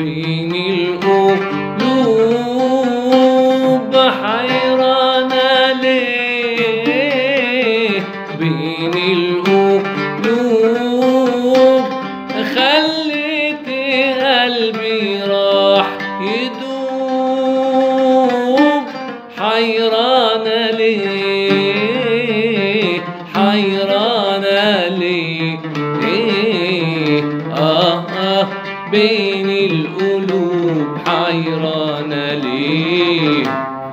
بين القلوب حيرانة ليه بين القلوب خليت قلبي راح يدوب حيرانة ليه حيرانة ليه إيه آه آه بين القلوب حيرانة ليه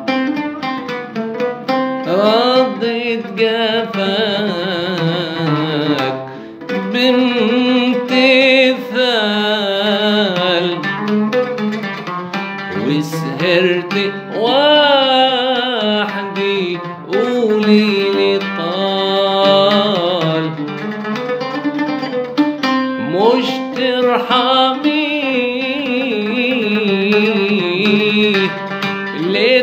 ردت جفاك بامتثال وسهرت وحدي قولي لي طال مش ترحمي ليه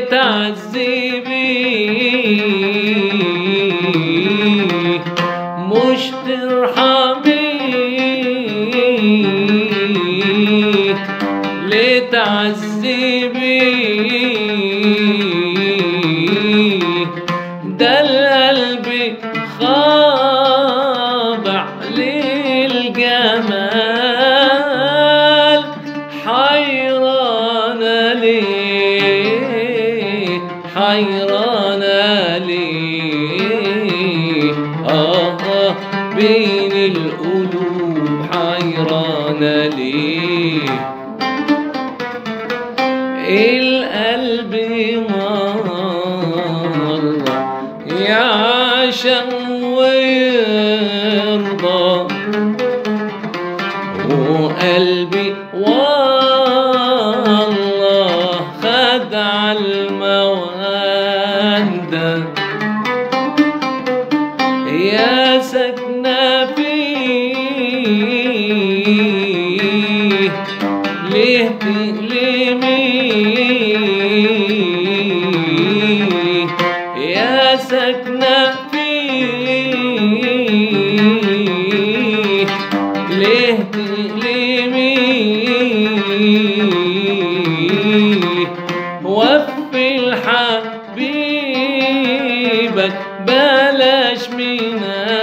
تعذبي مش ترحمي ليه تعذبي ده القلب خاضع للجمال حيران ليه حيران ليه آه آه بين القلوب حيران ليه القلب مرة يعشق ويرضى وقلبي والله خدع المودة يا سكنة فيه ليه تألمي يا سكنة فيه ليه تألمي وفي الحبيبك بلاش من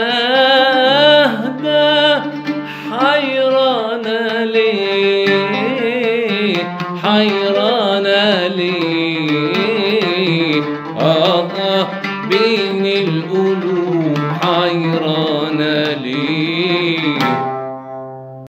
أهدى حيران ليه حيران ليه آه آه بين القلوب حيران ليه